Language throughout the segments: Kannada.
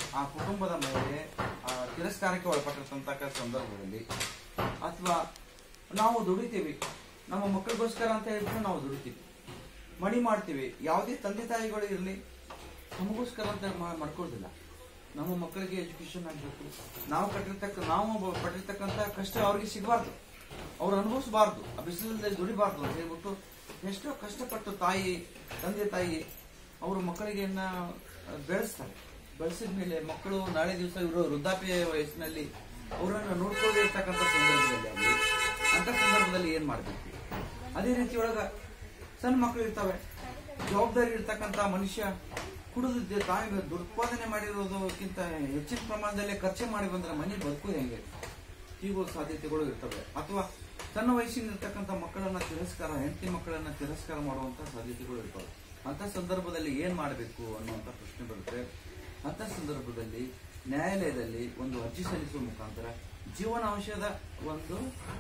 ಆ ಕುಟುಂಬದ ಮೇಲೆ ಆ ತಿರಸ್ಕಾರಕ್ಕೆ ಒಳಪಟ್ಟಿರ್ತಂತ ಸಂದರ್ಭದಲ್ಲಿ ಅಥವಾ ನಾವು ದುಡಿತೀವಿ ನಮ್ಮ ಮಕ್ಕಳಿಗೋಸ್ಕರ ಅಂತ ಹೇಳ್ಬಿಟ್ಟು ನಾವು ದುಡಿತೀವಿ ಮಣಿ ಮಾಡ್ತೀವಿ ಯಾವುದೇ ತಂದೆ ತಾಯಿಗಳು ಇರಲಿ ನಮಗೋಸ್ಕರ ಅಂತ ಮಾ- ಮಾಡ್ಕೊಳ್ಳೋದಿಲ್ಲ ನಮ್ಮ ಮಕ್ಕಳಿಗೆ ಎಜುಕೇಶನ್ ಆಗಬೇಕು ನಾವು ಕಟ್ಟಿರ್ತಕ್ಕ ನಾವು ಬ- ಪಟ್ಟಿರ್ತಕ್ಕಂಥ ಕಷ್ಟ ಅವ್ರಿಗೆ ಸಿಗಬಾರ್ದು ಅವ್ರು ಅನುಭವಿಸಬಾರ್ದು ಆ ಬಿಸಿಲಲ್ಲಿ ದುಡಿಬಾರ್ದು ಅಂತ ಹೇಳ್ಬಿಟ್ಟು ಎಷ್ಟೋ ಕಷ್ಟಪಟ್ಟು ತಾಯಿ ತಂದೆ ತಾಯಿ ಅವರು ಮಕ್ಕಳಿಗೆನ್ನ ಬೆಳೆಸ್ತಾರೆ ಬೆಳೆಸಿದ ಮೇಲೆ ಮಕ್ಕಳು ನಾಳೆ ದಿವಸ ಇವರು ವೃದ್ಧಾಪ್ಯ ವಯಸ್ಸಿನಲ್ಲಿ ಅವರನ್ನು ನೋಡ್ಕೊಳ್ಳದೆ ಇರ್ತಕ್ಕಂಥ ಸಂದರ್ಭದಲ್ಲಿ ಆಗಲಿ ಅಂತ ಸಂದರ್ಭದಲ್ಲಿ ಏನ್ ಮಾಡ್ಬೇಕು ಅದೇ ರೀತಿ ಒಳಗ ಸಣ್ಣ ಮಕ್ಕಳು ಇರ್ತವೆ ಜವಾಬ್ದಾರಿ ಇರ್ತಕ್ಕಂಥ ಮನುಷ್ಯ ಕುಡಿದಿದ್ದೆ ತಾಯಿ ದುರುತ್ಪಾದನೆ ಮಾಡಿರೋದಕ್ಕಿಂತ ಹೆಚ್ಚಿನ ಪ್ರಮಾಣದಲ್ಲಿ ಖರ್ಚು ಮಾಡಿ ಬಂದ್ರೆ ಮನೆ ಬದುಕು ಹೆಂಗೆ ಹೀಗೋ ಸಾಧ್ಯತೆಗಳು ಇರ್ತವೆ ಅಥವಾ ಸಣ್ಣ ವಯಸ್ಸಿನಿರ್ತಕ್ಕಂಥ ಮಕ್ಕಳನ್ನ ತಿರಸ್ಕಾರ ಹೆಂಡತಿ ಮಕ್ಕಳನ್ನ ತಿರಸ್ಕಾರ ಮಾಡುವಂತ ಸಾಧ್ಯತೆಗಳು ಇರ್ತವೆ ಅಂತ ಸಂದರ್ಭದಲ್ಲಿ ಏನ್ ಮಾಡಬೇಕು ಅನ್ನುವಂತ ಪ್ರಶ್ನೆ ಬರುತ್ತೆ ಅಂತ ಸಂದರ್ಭದಲ್ಲಿ ನ್ಯಾಯಾಲಯದಲ್ಲಿ ಒಂದು ಅರ್ಜಿ ಸಲ್ಲಿಸುವ ಮುಖಾಂತರ ಜೀವನಾಂಶದ ಒಂದು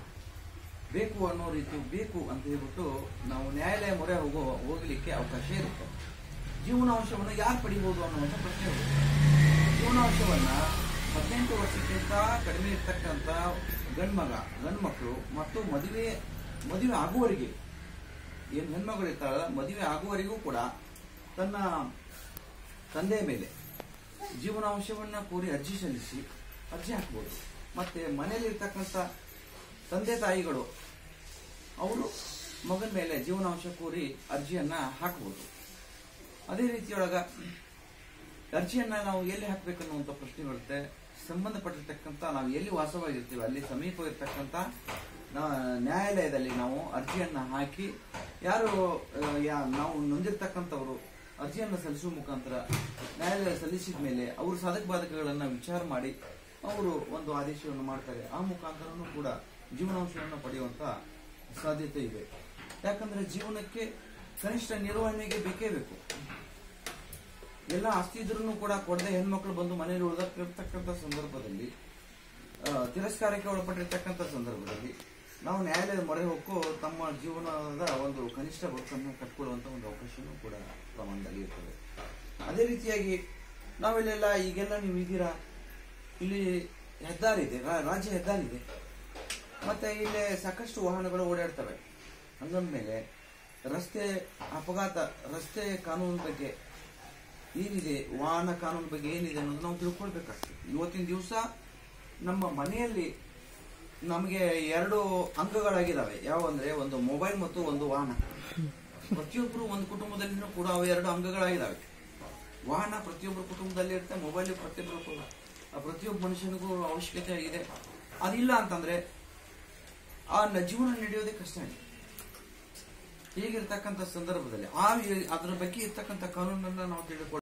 ಬೇಕು ಅನ್ನೋ ರೀತಿ ಬೇಕು ಅಂತ ಹೇಳ್ಬಿಟ್ಟು ನಾವು ನ್ಯಾಯಾಲಯ ಮೊರೆ ಹೋಗೋ ಹೋಗ್ಲಿಕ್ಕೆ ಅವಕಾಶ ಇರುತ್ತೆ ಜೀವನಾಂಶವನ್ನು ಯಾರು ಪಡಿಬಹುದು ಅನ್ನುವಂಥ ಪ್ರಶ್ನೆ ಇರುತ್ತೆ ಜೀವನಾಂಶವನ್ನ ಹದಿನೆಂಟು ವರ್ಷಕ್ಕಿಂತ ಕಡಿಮೆ ಇರ್ತಕ್ಕಂಥ ಗಂಡ್ಮಗ ಗಂಡು ಮಕ್ಕಳು ಮತ್ತು ಮದುವೆ ಮದುವೆ ಆಗುವವರೆಗೆ ಏನ್ ಹೆಣ್ಮಗಳು ಇರ್ತಾರಲ್ಲ ಮದುವೆ ಆಗುವವರೆಗೂ ಕೂಡ ತನ್ನ ತಂದೆಯ ಮೇಲೆ ಜೀವನಾಂಶವನ್ನ ಕೋರಿ ಅರ್ಜಿ ಸಲ್ಲಿಸಿ ಅರ್ಜಿ ಹಾಕ್ಬೋದು ಮತ್ತೆ ಮನೆಯಲ್ಲಿ ಇರ್ತಕ್ಕಂಥ ತಂದೆ ತಾಯಿಗಳು ಅವರು ಮಗನ ಮೇಲೆ ಜೀವನಾಂಶ ಕೋರಿ ಅರ್ಜಿಯನ್ನ ಹಾಕಬಹುದು ಅದೇ ರೀತಿಯೊಳಗ ಅರ್ಜಿಯನ್ನ ನಾವು ಎಲ್ಲಿ ಹಾಕ್ಬೇಕನ್ನುವಂತ ಪ್ರಶ್ನೆ ಬರುತ್ತೆ ಸಂಬಂಧಪಟ್ಟಿರ್ತಕ್ಕಂಥ ನಾವು ಎಲ್ಲಿ ವಾಸವಾಗಿರ್ತೀವಿ ಅಲ್ಲಿ ಸಮೀಪ ಇರ್ತಕ್ಕಂಥ ನಾ- ನ್ಯಾಯಾಲಯದಲ್ಲಿ ನಾವು ಅರ್ಜಿಯನ್ನ ಹಾಕಿ ಯಾರು ಆ, ಯಾ- ನಾವು ನೊಂದಿರ್ತಕ್ಕಂಥವ್ರು ಅರ್ಜಿಯನ್ನ ಸಲ್ಲಿಸುವ ಮುಖಾಂತರ ನ್ಯಾಯಾಲಯ ಸಲ್ಲಿಸಿದ ಮೇಲೆ ಅವರು ಸಾಧಕ ಬಾಧಕಗಳನ್ನ ವಿಚಾರ ಮಾಡಿ ಅವರು ಒಂದು ಆದೇಶವನ್ನು ಮಾಡ್ತಾರೆ ಆ ಮುಖಾಂತರನೂ ಕೂಡ ಜೀವನಾಂಶವನ್ನು ಪಡೆಯುವಂತ ಸಾಧ್ಯತೆ ಇದೆ ಯಾಕಂದ್ರೆ ಜೀವನಕ್ಕೆ ಕನಿಷ್ಠ ನಿರ್ವಹಣೆಗೆ ಬೇಕೇ ಬೇಕು ಎಲ್ಲ ಆಸ್ತಿ ಇದ್ರೂ ಕೂಡ ಕೊಡದೆ ಹೆಣ್ಮಕ್ಳು ಬಂದು ಮನೆಯಲ್ಲಿ ಉಳಿದಿರ್ತಕ್ಕಂಥ ಸಂದರ್ಭದಲ್ಲಿ ಆ, ತಿರಸ್ಕಾರಕ್ಕೆ ಒಳಪಟ್ಟಿರ್ತಕ್ಕಂಥ ಸಂದರ್ಭದಲ್ಲಿ ನಾವು ನ್ಯಾಯಾಲಯದ ಮೊರೆ ಹೋಗೋ ತಮ್ಮ ಜೀವನದ ಒಂದು ಕನಿಷ್ಠ ಬದುಕನ್ನು ಕಟ್ಕೊಳ್ಳುವಂತ ಒಂದು ಅವಕಾಶನೂ ಕೂಡ ಪ್ರಮಾಣದಲ್ಲಿ ಇರ್ತದೆ ಅದೇ ರೀತಿಯಾಗಿ ನಾವಿಲ್ಲೆಲ್ಲ ಈಗೆಲ್ಲ ನೀವು ಇದ್ದೀರಾ ಇಲ್ಲಿ ಹೆದ್ದಾರಿ ಇದೆ ರಾ- ರಾಜ್ಯ ಹೆದ್ದಾರಿ ಇದೆ ಮತ್ತೆ ಇಲ್ಲಿ ಸಾಕಷ್ಟು ವಾಹನಗಳು ಓಡಾಡ್ತವೆ ಹಂಗಂದ್ಮೇಲೆ ರಸ್ತೆ ಅಪಘಾತ ರಸ್ತೆ ಕಾನೂನು ಬಗ್ಗೆ ಏನಿದೆ ವಾಹನ ಕಾನೂನು ಬಗ್ಗೆ ಏನಿದೆ ಅನ್ನೋದು ನಾವು ತಿಳ್ಕೊಳ್ಬೇಕಾಗ್ತದೆ ಇವತ್ತಿನ ದಿವಸ ನಮ್ಮ ಮನೆಯಲ್ಲಿ ನಮಗೆ ಎರಡು ಅಂಗಗಳಾಗಿದ್ದಾವೆ ಯಾವ ಅಂದ್ರೆ ಒಂದು ಮೊಬೈಲ್ ಮತ್ತು ಒಂದು ವಾಹನ ಪ್ರತಿಯೊಬ್ಬರು ಒಂದು ಕುಟುಂಬದಲ್ಲಿನೂ ಕೂಡ ಅವು ಎರಡು ಅಂಗಗಳಾಗಿದ್ದಾವೆ ವಾಹನ ಪ್ರತಿಯೊಬ್ಬರ ಕುಟುಂಬದಲ್ಲಿ ಇರುತ್ತೆ ಮೊಬೈಲ್ ಪ್ರತಿಯೊಬ್ಬರು ಕೂಡ ಆ ಪ್ರತಿಯೊಬ್ಬ ಮನುಷ್ಯನಿಗೂ ಅವಶ್ಯಕತೆ ಇದೆ ಅದಿಲ್ಲ ಅಂತಂದ್ರೆ ಆ ನ- ಜೀವನ ನಡೆಯೋದೇ ಕಷ್ಟ ಇದೆ ಹೀಗಿರ್ತಕ್ಕಂಥ ಸಂದರ್ಭದಲ್ಲಿ ಆ ಅದರ ಬಗ್ಗೆ ಇರ್ತಕ್ಕಂಥ ಕಾನೂನನ್ನ ನಾವು ತಿಳ್ಕೊಳ್ಳ